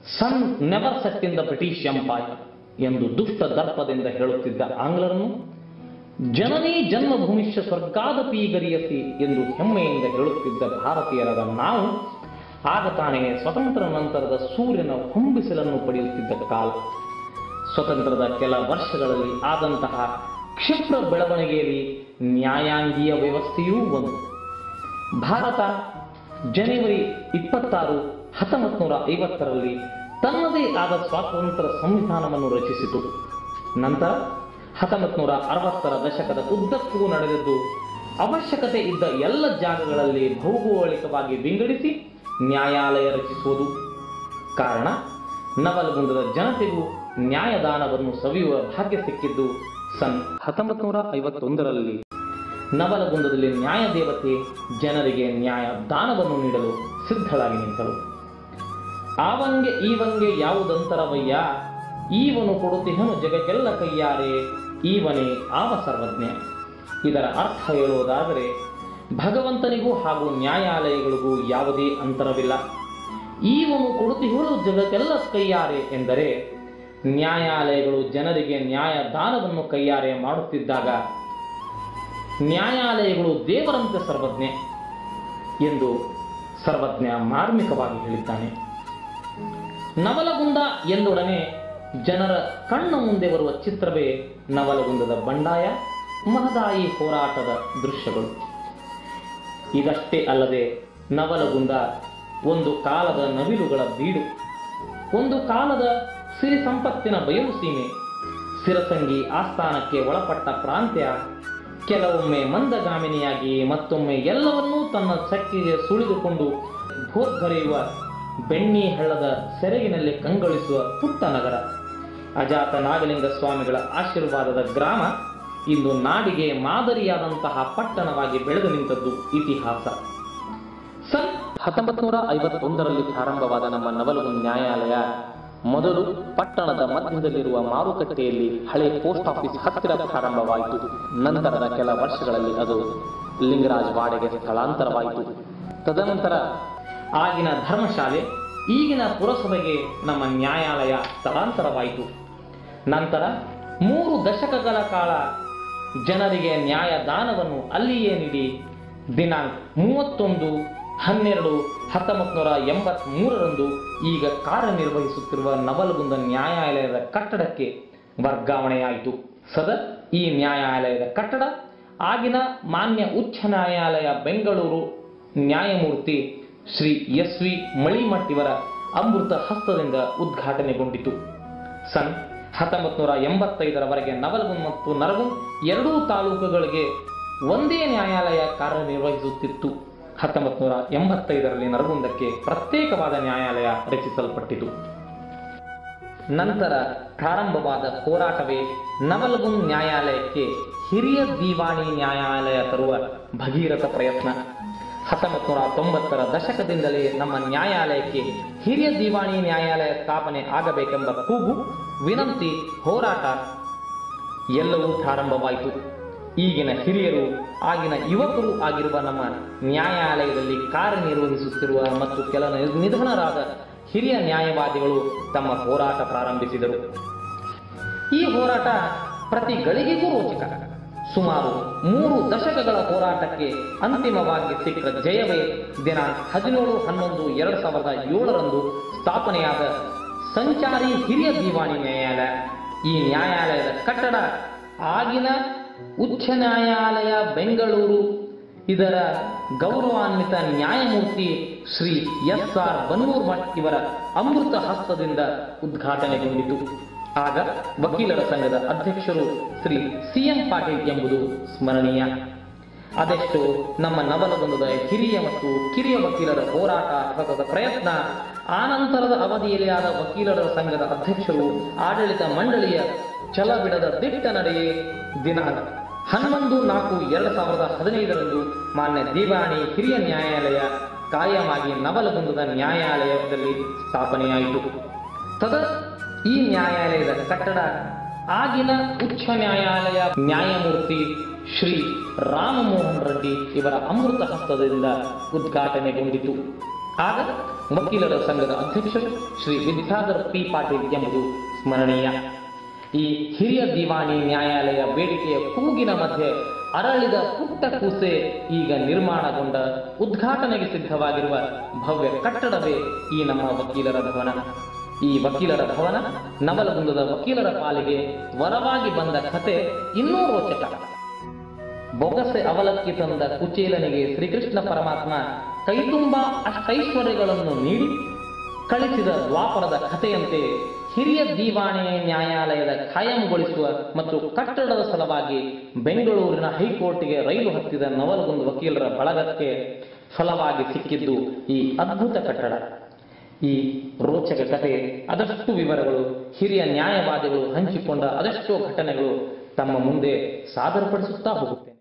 sun never set in the British Empire ಎಂದು ದುಷ್ಟ ದರ್ಪದಿಂದ ಹೇಳುತ್ತಿದ್ದ ಆಂಗ್ಲರನ್ನು ಜನನೇ ಜನ್ಮಭೂಮಿಷ್ಯ ಸ್ವರ್ಗಾದಪಿ ಗರಿಯಸಿ ಎಂದು ಹೆಮ್ಮೆಯಿಂದ ಹೇಳುತ್ತಿದ್ದ ಭಾರತೀಯರಾದ ನಾವು ಆಗ ತಾನೇ ಸ್ವತಂತ್ರ ನಂತರದ ಸೂರ್ಯನ ಹೊಂಬಿಸಿಲನ್ನು ಪಡೆಯುತ್ತಿದ್ದ ಕಾಲ ಸ್ವತಂತ್ರದ ಕೆಲ ವರ್ಷಗಳಲ್ಲಿ ಆದಂತಹ ಕ್ಷಿಪ್ರ ಬೆಳವಣಿಗೆಯಲ್ಲಿ ನ್ಯಾಯಾಂಗೀಯ ವ್ಯವಸ್ಥೆಯೂ ಒಂದು ಭಾರತ ಜನವರಿ ಇಪ್ಪತ್ತಾರು ಹತ್ತೊಂಬತ್ತು ನೂರ ಐವತ್ತರಲ್ಲಿ ತನ್ನದೇ ಆದ ಸ್ವಾತಂತ್ರ್ಯ ಸಂವಿಧಾನವನ್ನು ರಚಿಸಿತು ನಂತರ ಹತ್ತೊಂಬತ್ತು ನೂರ ಅರವತ್ತರ ದಶಕದ ಉದ್ದಕ್ಕೂ ನಡೆದಿದ್ದು ಅವಶ್ಯಕತೆ ಇದ್ದ ಎಲ್ಲ ಜಾಗಗಳಲ್ಲಿ ಭೌಗೋಳಿಕವಾಗಿ ವಿಂಗಡಿಸಿ ನ್ಯಾಯಾಲಯ ರಚಿಸುವುದು ಕಾರಣ ನವಲಗುಂದದ ಜನತೆಗೂ ನ್ಯಾಯದಾನವನ್ನು ಸವಿಯುವ ಭಾಗ್ಯ ಸಿಕ್ಕಿದ್ದು ಸನ್ ಹತ್ತೊಂಬತ್ತು ನೂರ ಐವತ್ತೊಂದರಲ್ಲಿ ನವಲಗುಂದದಲ್ಲಿ ನ್ಯಾಯ ದೇವತೆ ಜನರಿಗೆ ನ್ಯಾಯ ದಾನವನ್ನು ನೀಡಲು ಸಿದ್ಧಳಾಗಿ ನಿಂತಳು ಆವಂಗೆ ಈವಂಗೆ ಯಾವುದಂತರವಯ್ಯ ಈವನು ಕೊಡುತ್ತಿಹನು ಜಗಕ್ಕೆಲ್ಲ ಕೈಯಾರೆ ಈವನೇ ಆವ ಸರ್ವಜ್ಞ ಇದರ ಅರ್ಥ ಹೇಳುವುದಾದರೆ ಭಗವಂತನಿಗೂ ಹಾಗೂ ನ್ಯಾಯಾಲಯಗಳಿಗೂ ಯಾವುದೇ ಅಂತರವಿಲ್ಲ ಈವನು ಕೊಡುತ್ತಿಹಳು ಜಗಕ್ಕೆಲ್ಲ ಕೈಯಾರೆ ಎಂದರೆ ನ್ಯಾಯಾಲಯಗಳು ಜನರಿಗೆ ನ್ಯಾಯ ದಾನವನ್ನು ಕೈಯಾರೆ ಮಾಡುತ್ತಿದ್ದಾಗ ನ್ಯಾಯಾಲಯಗಳು ದೇವರಂತೆ ಸರ್ವಜ್ಞೆ ಎಂದು ಸರ್ವಜ್ಞ ಮಾರ್ಮಿಕವಾಗಿ ಹೇಳಿದ್ದಾನೆ ನವಲಗುಂದ ಎಂದೊಡನೆ ಜನರ ಕಣ್ಣ ಮುಂದೆ ಬರುವ ಚಿತ್ರವೇ ನವಲಗುಂದದ ಬಂಡಾಯ ಮಹದಾಯಿ ಹೋರಾಟದ ದೃಶ್ಯಗಳು ಇದಷ್ಟೇ ಅಲ್ಲದೆ ನವಲಗುಂದ ಒಂದು ಕಾಲದ ನವಿಲುಗಳ ಬೀಡು ಒಂದು ಕಾಲದ ಸಿರಿ ಸಂಪತ್ತಿನ ಬಯಲು ಸೀಮೆ ಸಿರಸಂಗಿ ಆಸ್ಥಾನಕ್ಕೆ ಒಳಪಟ್ಟ ಪ್ರಾಂತ್ಯ ಕೆಲವೊಮ್ಮೆ ಮಂದಗಾಮಿನಿಯಾಗಿ ಮತ್ತೊಮ್ಮೆ ಎಲ್ಲವನ್ನೂ ತನ್ನ ಸಕ್ಕಿಗೆ ಸುಳಿದುಕೊಂಡು ಭೋರ್ಗರೆಯುವ ಬೆಣ್ಣಿ ಹಳ್ಳದ ಸೆರಗಿನಲ್ಲಿ ಕಂಗೊಳಿಸುವ ಪುಟ್ಟ ನಗರ ಅಜಾತ ನಾಗಲಿಂಗ ಸ್ವಾಮಿಗಳ ಆಶೀರ್ವಾದದ ಗ್ರಾಮ ಇಂದು ನಾಡಿಗೆ ಮಾದರಿಯಾದಂತಹ ಪಟ್ಟಣವಾಗಿ ಬೆಳೆದು ನಿಂತದ್ದು ಇತಿಹಾಸ ಸನ್ ಹತ್ತೊಂಬತ್ತು ನೂರ ಐವತ್ತೊಂದರಲ್ಲಿ ಪ್ರಾರಂಭವಾದ ನಮ್ಮ ನವಲಗುಂದ ನ್ಯಾಯಾಲಯ ಮೊದಲು ಪಟ್ಟಣದ ಮಧ್ಯದಲ್ಲಿರುವ ಮಾರುಕಟ್ಟೆಯಲ್ಲಿ ಹಳೆ ಪೋಸ್ಟ್ ಆಫೀಸ್ ಹತ್ತಿರ ಪ್ರಾರಂಭವಾಯಿತು ನಂತರದ ಕೆಲ ವರ್ಷಗಳಲ್ಲಿ ಅದು ಲಿಂಗರಾಜ್ ವಾಡೆಗೆ ಸ್ಥಳಾಂತರವಾಯಿತು ತದನಂತರ ಆಗಿನ ಧರ್ಮಶಾಲೆ ಈಗಿನ ಪುರಸಭೆಗೆ ನಮ್ಮ ನ್ಯಾಯಾಲಯ ಸ್ಥಳಾಂತರವಾಯಿತು ನಂತರ ಮೂರು ದಶಕಗಳ ಕಾಲ ಜನರಿಗೆ ನ್ಯಾಯ ದಾನವನ್ನು ಅಲ್ಲಿಯೇ ನೀಡಿ ದಿನಾಂಕ ಮೂವತ್ತೊಂದು ಹನ್ನೆರಡು ಹತ್ತೊಂಬತ್ತು ನೂರ ಎಂಬತ್ತ್ ಮೂರರಂದು ಈಗ ಕಾರ್ಯನಿರ್ವಹಿಸುತ್ತಿರುವ ನವಲಗುಂದ ನ್ಯಾಯಾಲಯದ ಕಟ್ಟಡಕ್ಕೆ ವರ್ಗಾವಣೆಯಾಯಿತು ಸದ ಈ ನ್ಯಾಯಾಲಯದ ಕಟ್ಟಡ ಆಗಿನ ಮಾನ್ಯ ಉಚ್ಚ ನ್ಯಾಯಾಲಯ ಬೆಂಗಳೂರು ನ್ಯಾಯಮೂರ್ತಿ ಶ್ರೀ ಎಸ್ ವಿ ಮಳಿಮಟ್ಟಿವರ ಅಮೃತ ಹಸ್ತದಿಂದ ಉದ್ಘಾಟನೆಗೊಂಡಿತು ಸನ್ ಹತ್ತೊಂಬತ್ತು ನೂರ ಎಂಬತ್ತೈದರವರೆಗೆ ನವಲಗುಂದ ಮತ್ತು ನರಗುಂದ ಎರಡೂ ತಾಲೂಕುಗಳಿಗೆ ಒಂದೇ ನ್ಯಾಯಾಲಯ ಕಾರ್ಯನಿರ್ವಹಿಸುತ್ತಿತ್ತು ಹತ್ತೊಂಬತ್ತು ನೂರ ಎಂಬತ್ತೈದರಲ್ಲಿ ನರಗುಂದಕ್ಕೆ ಪ್ರತ್ಯೇಕವಾದ ನ್ಯಾಯಾಲಯ ರಚಿಸಲ್ಪಟ್ಟಿತು ನಂತರ ಪ್ರಾರಂಭವಾದ ಹೋರಾಟವೇ ನವಲಗುಂದ ನ್ಯಾಯಾಲಯಕ್ಕೆ ಹಿರಿಯ ದಿವಾಣಿ ನ್ಯಾಯಾಲಯ ತರುವ ಭಗೀರಥ ಪ್ರಯತ್ನ ಹತ್ತೊಂಬತ್ತು ನೂರ ತೊಂಬತ್ತರ ದಶಕದಿಂದಲೇ ನಮ್ಮ ನ್ಯಾಯಾಲಯಕ್ಕೆ ಹಿರಿಯ ದಿವಾಣಿ ನ್ಯಾಯಾಲಯ ಸ್ಥಾಪನೆ ಆಗಬೇಕೆಂಬ ಕೂಗು ವಿನಂತಿ ಹೋರಾಟ ಎಲ್ಲವೂ ಪ್ರಾರಂಭವಾಯಿತು ಈಗಿನ ಹಿರಿಯರು ಆಗಿನ ಯುವಕರು ಆಗಿರುವ ನಮ್ಮ ನ್ಯಾಯಾಲಯದಲ್ಲಿ ಕಾರ್ಯನಿರ್ವಹಿಸುತ್ತಿರುವ ಮತ್ತು ಕೆಲ ನಿ- ನಿಧನರಾದ ಹಿರಿಯ ನ್ಯಾಯವಾದಿಗಳು ತಮ್ಮ ಹೋರಾಟ ಪ್ರಾರಂಭಿಸಿದರು ಈ ಹೋರಾಟ ಪ್ರತಿ ಗಳಿಗೆಗೂ ರೋಚಕ ಸುಮಾರು ಮೂರು ದಶಕಗಳ ಹೋರಾಟಕ್ಕೆ ಅಂತಿಮವಾಗಿ ಸಿಕ್ಕ ಜಯವೇ ದಿನಾಂಕ ಹದಿನೇಳು ಹನ್ನೊಂದು ಎರಡು ಸಾವಿರದ ಏಳರಂದು ಸ್ಥಾಪನೆಯಾದ ಸಂಚಾರಿ ಹಿರಿಯ ದಿವಾಣಿ ನ್ಯಾಯಾಲಯ ಈ ನ್ಯಾಯಾಲಯದ ಕಟ್ಟಡ ಆಗಿನ ಉಚ್ಚ ನ್ಯಾಯಾಲಯ ಬೆಂಗಳೂರು ಇದರ ಗೌರವಾನ್ವಿತ ನ್ಯಾಯಮೂರ್ತಿ Shri S R Bannurmath ಇವರ ಅಮೃತ ಹಸ್ತದಿಂದ ಉದ್ಘಾಟನೆಗೊಂಡಿತು ಆಗ ವಕೀಲರ ಸಂಘದ ಅಧ್ಯಕ್ಷರು ಶ್ರೀ ಸಿ ಎಂ ಪಾಟೀಲ್ ಎಂಬುದು ಸ್ಮರಣೀಯ ಅದೆಷ್ಟು ನಮ್ಮ ನವಲಗುಂದದ ಹಿರಿಯ ಮತ್ತು ಕಿರಿಯ ವಕೀಲರ ಹೋರಾಟ ಸತತ ಪ್ರಯತ್ನ ಆನಂತರದ ಅವಧಿಯಲ್ಲಿ ಆದ ವಕೀಲರ ಸಂಘದ ಅಧ್ಯಕ್ಷರು ಆಡಳಿತ ಮಂಡಳಿಯ ಛಲಬಿಡದ ದಿಟ್ಟ ನಡೆಯೇ ದಿನಾಂಕ ಹನ್ನೊಂದು ನಾಲ್ಕು ಎರಡು ಸಾವಿರದ ಹದಿನೈದರಂದು ಮಾನ್ಯ ದಿವಾಣಿ ಹಿರಿಯ ನ್ಯಾಯಾಲಯ ಕಾಯಮಾಗಿ ನವಲಗುಂದದ ನ್ಯಾಯಾಲಯದಲ್ಲಿ ಸ್ಥಾಪನೆಯಾಯಿತು ತದ ಈ ನ್ಯಾಯಾಲಯದ ಕಟ್ಟಡ ಆಗಿನ ಉಚ್ಚ ನ್ಯಾಯಾಲಯ ನ್ಯಾಯಮೂರ್ತಿ ಶ್ರೀ ರಾಮಮೋಹನ್ ರೆಡ್ಡಿ ಇವರ ಅಮೃತ ಹಸ್ತದಿಂದ ಉದ್ಘಾಟನೆಗೊಂಡಿತು ಆಗ ವಕೀಲರ ಸಂಘದ ಅಧ್ಯಕ್ಷರು ಶ್ರೀ ವಿದ್ಯಾಧರ್ ಪಿ ಪಾಟೀಲ್ ಎಂಬುದು ಸ್ಮರಣೀಯ ಈ ಹಿರಿಯ ದಿವಾಣಿ ನ್ಯಾಯಾಲಯ ಬೇಡಿಕೆಯ ಕೂಗಿನ ಮಧ್ಯೆ ಅರಳಿದ ಪುಟ್ಟ ಕೂಸೆ ಈಗ ನಿರ್ಮಾಣಗೊಂಡ ಉದ್ಘಾಟನೆಗೆ ಸಿದ್ಧವಾಗಿರುವ ಭವ್ಯ ಕಟ್ಟಡವೇ ಈ ನಮ್ಮ ವಕೀಲರ ಭವನ ಈ ವಕೀಲರ ಭವನ ನವಲಗುಂದದ ವಕೀಲರ ಪಾಲಿಗೆ ವರವಾಗಿ ಬಂದ ಕಥೆ ಇನ್ನೂ ರೋಚಕ ಬೊಗಸೆ ಅವಲಕ್ಕಿ ತಂದ ಕುಚೇಲನಿಗೆ ಶ್ರೀಕೃಷ್ಣ ಪರಮಾತ್ಮ ಕೈತುಂಬ ಅಷ್ಟೈಶ್ವರ್ಯಗಳನ್ನು ನೀಡಿ ಕಳಿಸಿದ ದ್ವಾಪರದ ಕಥೆಯಂತೆ ಹಿರಿಯ ದಿವಾಣಿ ನ್ಯಾಯಾಲಯದ ಖಾಯಂಗೊಳಿಸುವ ಮತ್ತು ಕಟ್ಟಡದ ಸಲುವಾಗಿ ಬೆಂಗಳೂರಿನ ಹೈಕೋರ್ಟ್ಗೆ ರೈಲು ಹತ್ತಿದ ನವಲಗುಂದ ವಕೀಲರ ಬಳಗಕ್ಕೆ ಫಲವಾಗಿ ಸಿಕ್ಕಿದ್ದು ಈ ಅದ್ಭುತ ಕಟ್ಟಡ ಈ ರೋಚಕ ಕಥೆ ಅದಷ್ಟು ವಿವರಗಳು ಹಿರಿಯ ನ್ಯಾಯವಾದಿಗಳು ಹಂಚಿಕೊಂಡ ಅದೆಷ್ಟೋ ಘಟನೆಗಳು ತಮ್ಮ ಮುಂದೆ ಸಾದರಪಡಿಸುತ್ತಾ ಹೋಗುತ್ತೇನೆ